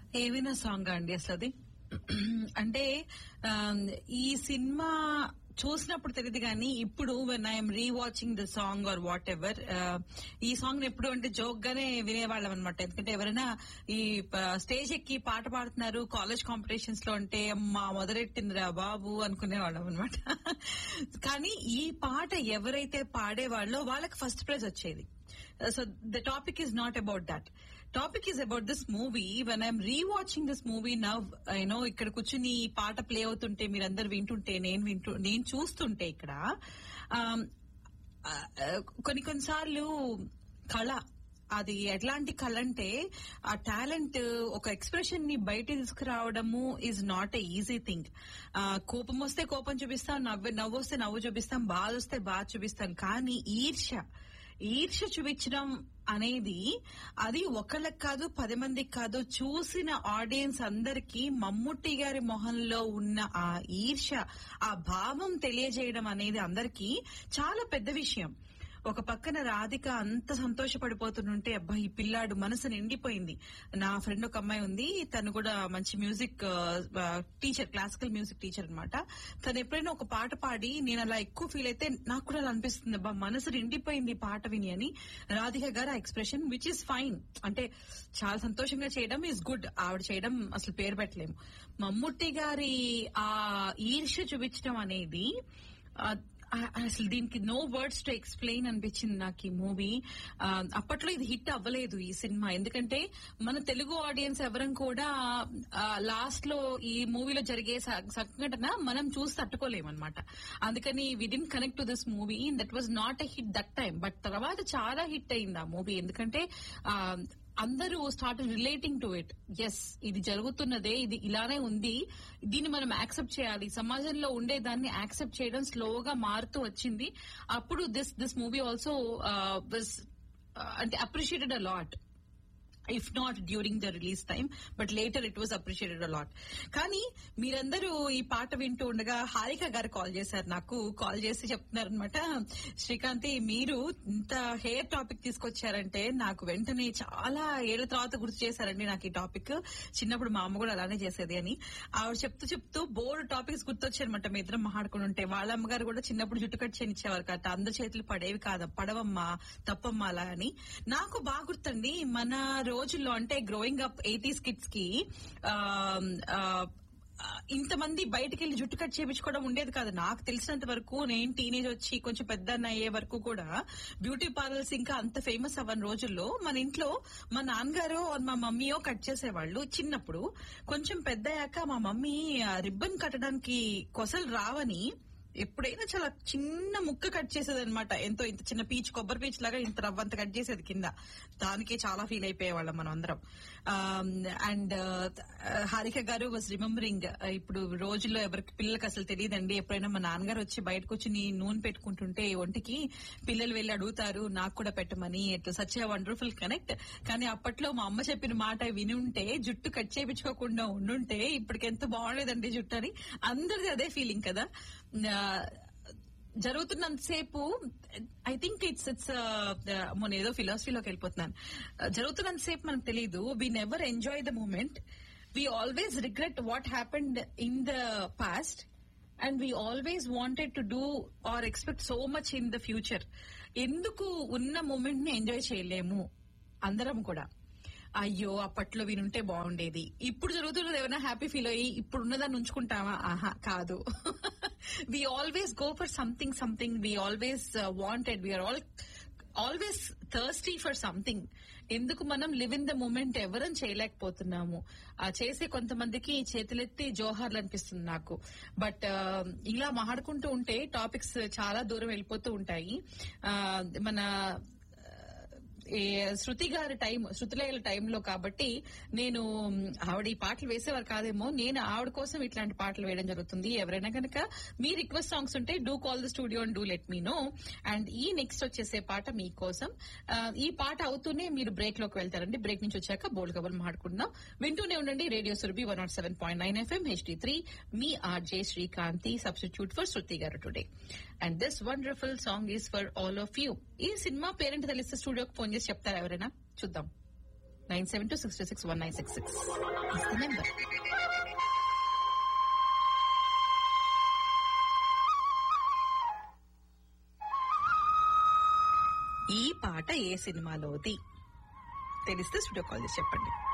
ఏమైనా సాంగ్ అండి అసలు అది అంటే ఆ, ఈ సినిమా చూసినప్పుడు తెలియదు కానీ ఇప్పుడు when I'm rewatching the song or whatever ఈ సాంగ్ ఎప్పుడు అంటే జోక్ గానే వినేవాళ్ళం అనమాట ఎందుకంటే ఎవరైనా ఈ స్టేజ్ ఎక్కి పాట పాడుతున్నారు కాలేజ్ కాంపిటీషన్స్ లో అంటే మా మొదలెట్టిందిరా బాబు అనుకునేవాళ్ళం అనమాట కానీ ఈ పాట ఎవరైతే పాడేవాళ్ళో వాళ్ళకి ఫస్ట్ ప్రైజ్ వచ్చేది so the topic is not about that topic is about this movie when I'm rewatching this movie now you know ఇక్కడ కూర్చుని ఈ పాట ప్లే అవుతుంటే మీరందరు వింటుంటే నేను వింటూ నేను చూస్తుంటే ఇక్కడ um, ఆ, ఆ, కొన్ని కొన్నిసార్లు కళ అది ఎట్లాంటి కళ అంటే ఆ టాలెంట్ ఒక ఎక్స్ప్రెషన్ ని బయట తీసుకురావడము is not a easy thing కోపం వస్తే కోపం చూపిస్తాం నవ్వు నవ్వు వస్తే నవ్వు చూపిస్తాం బాధ వస్తే బాధ చూపిస్తాం కానీ ఈర్ష్య ఈర్ష్య చూపించడం అనేది అది ఒకళ్ళకి కాదు పది మందికి కాదు చూసిన ఆడియన్స్ అందరికీ మమ్ముట్టి గారి మొహంలో ఉన్న ఆ ఈర్ష్య ఆ భావం తెలియజేయడం అనేది అందరికీ చాలా పెద్ద విషయం ఒక పక్కన రాధిక అంత సంతోషపడిపోతుంటే అబ్బా ఈ పిల్లాడు మనసు నిండిపోయింది నా ఫ్రెండ్ ఒక అమ్మాయి ఉంది తను కూడా మంచి music teacher classical music teacher అన్నమాట తను ఎప్పుడైనా ఒక పాట పాడి నేను అలా ఎక్కువ ఫీల్ అయితే నాకు కూడా అలా అనిపిస్తుంది అబ్బా మనసు నిండిపోయింది ఈ పాట విని అని రాధిక గారు ఆ ఎక్స్ప్రెషన్ విచ్ ఇస్ ఫైన్ అంటే చాలా సంతోషంగా చేయడం ఈజ్ గుడ్ ఆవిడ చేయడం అసలు పేరు పెట్టలేము మమ్ముట్టి గారి ఆ ఈర్ష్య చూపించడం అనేది ఆ, ఆ- అసలు దీనికి నో వర్డ్స్ టు ఎక్స్ప్లెయిన్ అనిపించింది నాకు ఈ మూవీ అప్పట్లో ఇది హిట్ అవ్వలేదు ఈ సినిమా ఎందుకంటే మన తెలుగు ఆడియన్స్ ఎవరం కూడా లాస్ట్ లో ఈ మూవీలో జరిగే స- సంఘటన మనం చూసి తట్టుకోలేమన్నమాట అందుకని we didn't connect to this movie that was not a hit that time but తర్వాత చాలా హిట్ అయింది ఆ మూవీ ఎందుకంటే ఆ, అందరూ start relating to it yes ఇది జరుగుతున్నదే ఇది ఇలానే ఉంది దీన్ని మనం యాక్సెప్ట్ చేయాలి సమాజంలో ఉండే దాన్ని యాక్సెప్ట్ చేయడం స్లోగా మారుతూ వచ్చింది అప్పుడు దిస్ దిస్ మూవీ ఆల్సో అంటే appreciated a lot if not during the release time but later it was appreciated a lot కానీ మీరందరూ ఈ పాట వింటూ ఉండగా హారిక గారు కాల్ చేశారు నాకు కాల్ చేసి చెప్తున్నారు అనమాట శ్రీకాంతి మీరు ఇంత హెయిర్ టాపిక్ తీసుకొచ్చారంటే నాకు వెంటనే చాలా ఏళ్ల తర్వాత గుర్తు చేశారండి నాకు ఈ టాపిక్ చిన్నప్పుడు మా అమ్మ కూడా అలానే చేసేది అని ఆవిడ చెప్తూ చెప్తూ బోర్డు టాపిక్స్ గుర్తొచ్చారనమాట మీ ఇద్దరం మాట్లాడుకుని ఉంటే వాళ్ళ అమ్మగారు కూడా చిన్నప్పుడు జుట్టు కట్ చేయనిచ్చేవారు కదా అందరి చేతులు పడేవి కాదు పడవమ్మా తప్పమ్మా అలా అని నాకు బాగా గుర్తండి మన రోజుల్లో అంటే గ్రోయింగ్ అప్ ఎయిటీస్ కిడ్స్ కి ఆ, ఆ, ఇంతమంది బయటికి వెళ్లి జుట్టు కట్ చేయించుకోవడం ఉండేది కాదు నాకు తెలిసినంత వరకు నేను టీనేజ్ వచ్చి కొంచెం పెద్ద అయ్యే వరకు కూడా బ్యూటీ పార్లర్స్ ఇంకా అంత ఫేమస్ అవ్వని రోజుల్లో మన ఇంట్లో మా నాన్నగారు or మా మమ్మీయో కట్ చేసేవాళ్ళు చిన్నప్పుడు కొంచెం పెద్ద అయ్యాక మా మమ్మీ రిబ్బన్ కట్టడానికి కొసలు రావని ఎప్పుడైనా చాలా చిన్న ముక్క కట్ చేసేది అనమాట ఎంతో ఇంత చిన్న పీచ్ కొబ్బరి పీచ్ లాగా ఇంత రవ్వంత కట్ చేసేది కింద దానికి చాలా ఫీల్ అయిపోయేవాళ్ళం మనం అందరం అండ్ హారిక గారు వాజ్ రిమెంబరింగ్ ఇప్పుడు రోజుల్లో ఎవరికి పిల్లలకి అసలు తెలియదండి ఎప్పుడైనా మా నాన్నగారు వచ్చి బయటకు వచ్చి నీ నూనె పెట్టుకుంటుంటే ఒంటికి పిల్లలు వెళ్ళి అడుగుతారు నాకు కూడా పెట్టమని ఇట్లా సచ్ వండర్ఫుల్ కనెక్ట్ కానీ అప్పట్లో మా అమ్మ చెప్పిన మాట విని ఉంటే జుట్టు కట్ చేయించుకోకుండా ఉండుంటే ఇప్పటికి ఎంత బాగలేదండి జుట్టు అని అందరిది అదే ఫీలింగ్ కదా ఆ, జరుగుతున్నంతసేపు ఐ థింక్ ఇట్స్ ఇట్స్ మొన్న ఏదో ఫిలాసఫీలోకి వెళ్ళిపోతున్నాను Uh, జరుగుతున్నంతసేపు మనకు తెలియదు we never enjoy the moment we always regret what happened in the past and we always wanted to do or expect so much in the future ఎందుకు ఉన్న moment ని ఎంజాయ్ చేయలేము అందరం కూడా అయ్యో అప్పట్లో వినుంటే బాగుండేది ఇప్పుడు జరుగుతున్నది ఏమైనా హ్యాపీ ఫీల్ అయ్యి ఇప్పుడు ఉన్నదాన్ని ఉంచుకుంటావా ఆహా కాదు we always go for something something we always wanted we are all always thirsty for something ఎందుకు మనం లివ్ ఇన్ ద మూమెంట్ ఎవరం చేయలేకపోతున్నాము ఆ చేసే కొంతమందికి చేతులెత్తి జోహార్లు అనిపిస్తుంది నాకు బట్ ఇలా మాట్లాడుకుంటూ ఉంటే టాపిక్స్ చాలా దూరం వెళ్ళిపోతూ ఉంటాయి ఆ, మన ఈ శృతి గారి టైం శృతిలేల టైంలో కాబట్టి నేను మ్, ఆవిడ ఈ పాటలు వేసేవారు కాదేమో నేను ఆవిడ కోసం ఇట్లాంటి పాటలు వేయడం జరుగుతుంది ఎవరైనా కనుక మీ రిక్వెస్ట్ సాంగ్స్ ఉంటే do call the studio and do let me know and ఈ నెక్స్ట్ వచ్చేసే పాట మీకోసం ఆ, ఈ పాట అవుతూనే మీరు బ్రేక్ లోకి వెళ్తారండి బ్రేక్ నుంచి వచ్చాక బోల్డ్ కబుర్లు మాట్లాడుకుందాం వింటూనే ఉండండి radio Surabhi one nought seven point nine FM HD three మీ RJ Srikanthi substitute for Shruti garu today and this wonderful song is for all of you ఈ సినిమా పేరెంట్ తెలిస్తే స్టూడియోకి ఫోన్ చేసి చెప్తారా ఎవరైనా చూద్దాం nine seven two six two six one nine six six is the number ఈ పాట ఏ సినిమాలోది తెలిస్తే స్టూడియో కాల్ చేసి చెప్పండి